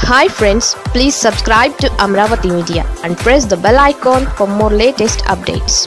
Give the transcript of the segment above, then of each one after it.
hi friends please subscribe to Amaravati media and press the bell icon for more latest updates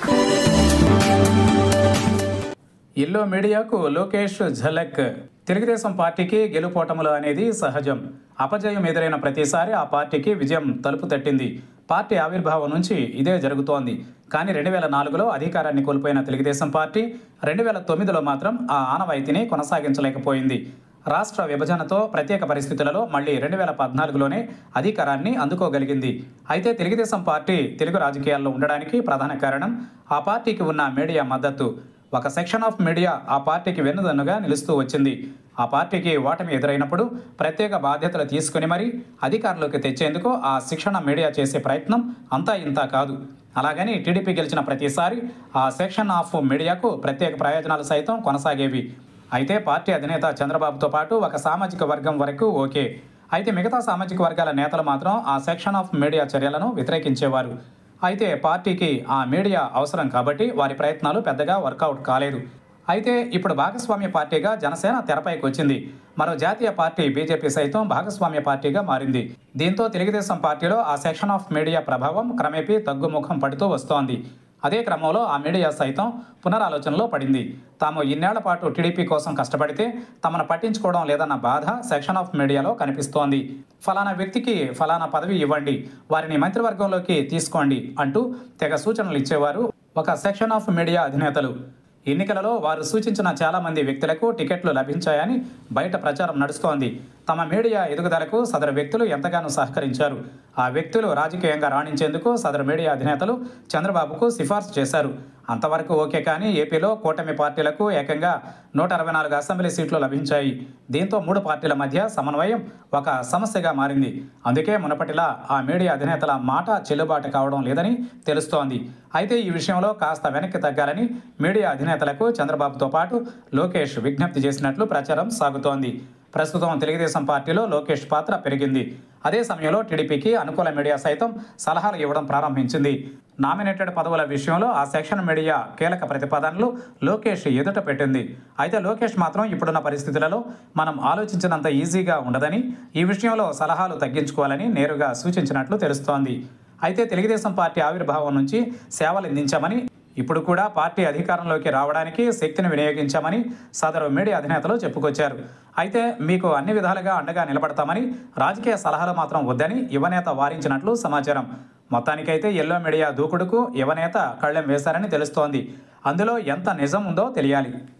ఇల్లు మీడియాకు లోకేష్ ఝలక్ తెలుగుదేశం పార్టీకి గెలుపోటములు అనేది సహజం అపజయం ఎదురైన ప్రతిసారి ఆ పార్టీకి విజయం తలుపు తట్టింది పార్టీ ఆవిర్భావం నుంచి ఇదే జరుగుతోంది కానీ రెండు వేల నాలుగులో అధికారాన్ని కోల్పోయిన తెలుగుదేశం పార్టీ రెండు వేల తొమ్మిదిలో మాత్రం ఆ ఆనవాయితీని కొనసాగించలేకపోయింది రాష్ట్ర విభజనతో ప్రత్యేక పరిస్థితులలో మళ్ళీ రెండు వేల పద్నాలుగులోనే అధికారాన్ని అందుకోగలిగింది అయితే తెలుగుదేశం పార్టీ తెలుగు రాజకీయాల్లో ఉండడానికి ప్రధాన కారణం ఆ పార్టీకి ఉన్న మీడియా మద్దతు ఒక సెక్షన్ ఆఫ్ మీడియా ఆ పార్టీకి వెన్నుదన్నుగా నిలుస్తూ వచ్చింది ఆ పార్టీకి ఓటమి ఎదురైనప్పుడు ప్రత్యేక బాధ్యతలు తీసుకుని మరీ అధికారంలోకి తెచ్చేందుకు ఆ శిక్షణ మీడియా చేసే ప్రయత్నం అంతా ఇంతా కాదు అలాగని టీడీపీ గెలిచిన ప్రతిసారి ఆ సెక్షన్ ఆఫ్ మీడియాకు ప్రత్యేక ప్రయోజనాలు సైతం కొనసాగేవి అయితే పార్టీ అధినేత చంద్రబాబుతో పాటు ఒక సామాజిక వర్గం వరకు ఓకే అయితే మిగతా సామాజిక వర్గాల నేతలు మాత్రం ఆ సెక్షన్ ఆఫ్ మీడియా చర్యలను వ్యతిరేకించేవారు అయితే పార్టీకి ఆ మీడియా అవసరం కాబట్టి వారి ప్రయత్నాలు పెద్దగా వర్కౌట్ కాలేదు అయితే ఇప్పుడు భాగస్వామ్య పార్టీగా జనసేన తెరపైకి వచ్చింది మరో జాతీయ పార్టీ బీజేపీ సైతం భాగస్వామ్య పార్టీగా మారింది దీంతో తెలుగుదేశం పార్టీలో ఆ సెక్షన్ ఆఫ్ మీడియా ప్రభావం క్రమేపీ తగ్గుముఖం పడుతూ వస్తోంది అదే క్రమంలో ఆ మీడియా సైతం పునరాలోచనలో పడింది తాము ఇన్నేళ్ల పాటు టీడీపీ కోసం కష్టపడితే తమను పట్టించుకోవడం లేదన్న బాధ సెక్షన్ ఆఫ్ మీడియాలో కనిపిస్తోంది ఫలానా వ్యక్తికి ఫలానా పదవి ఇవ్వండి వారిని మంత్రివర్గంలోకి తీసుకోండి అంటూ తెగ సూచనలు ఇచ్చేవారు ఒక సెక్షన్ ఆఫ్ మీడియా అధినేతలు ఎన్నికలలో వారు సూచించిన చాలా మంది వ్యక్తులకు టికెట్లు లభించాయని బయట ప్రచారం నడుస్తోంది తమ మీడియా ఎదుగుదలకు సదరు వ్యక్తులు ఎంతగానో సహకరించారు ఆ వ్యక్తులు రాజకీయంగా రాణించేందుకు సదరు మీడియా అధినేతలు చంద్రబాబుకు సిఫార్సు చేశారు అంతవరకు ఓకే కానీ ఏపీలో కూటమి పార్టీలకు ఏకంగా నూట అరవై నాలుగు అసెంబ్లీ సీట్లు లభించాయి దీంతో మూడు పార్టీల మధ్య సమన్వయం ఒక సమస్యగా మారింది అందుకే మునపటిలా ఆ మీడియా అధినేతల మాట చెల్లుబాటు కావడం లేదని తెలుస్తోంది అయితే ఈ విషయంలో కాస్త వెనక్కి తగ్గాలని మీడియా అధినేతలకు చంద్రబాబుతో పాటు లోకేష్ విజ్ఞప్తి చేసినట్లు ప్రచారం సాగుతోంది ప్రస్తుతం తెలుగుదేశం పార్టీలో లోకేష్ పాత్ర పెరిగింది అదే సమయంలో టీడీపీకి అనుకూల మీడియా సైతం సలహాలు ఇవ్వడం ప్రారంభించింది నామినేటెడ్ పదవుల విషయంలో ఆ సెక్షన్ మీడియా కీలక ప్రతిపాదనలు లోకేష్ ఎదుట పెట్టింది అయితే లోకేష్ మాత్రం ఇప్పుడున్న పరిస్థితులలో మనం ఆలోచించినంత ఈజీగా ఉండదని ఈ విషయంలో సలహాలు తగ్గించుకోవాలని నేరుగా సూచించినట్లు తెలుస్తోంది అయితే తెలుగుదేశం పార్టీ ఆవిర్భావం నుంచి సేవలు అందించామని ఇప్పుడు కూడా పార్టీ అధికారంలోకి రావడానికి శక్తిని వినియోగించామని సదరు మీడియా అధినేతలు చెప్పుకొచ్చారు అయితే మీకు అన్ని విధాలుగా అండగా నిలబడతామని రాజకీయ సలహాలు మాత్రం వద్దని యువనేత వారించినట్లు సమాచారం మొత్తానికైతే ఎల్లో మీడియా దూకుడుకు యువనేత కళ్ళెం వేశారని తెలుస్తోంది అందులో ఎంత నిజం ఉందో తెలియాలి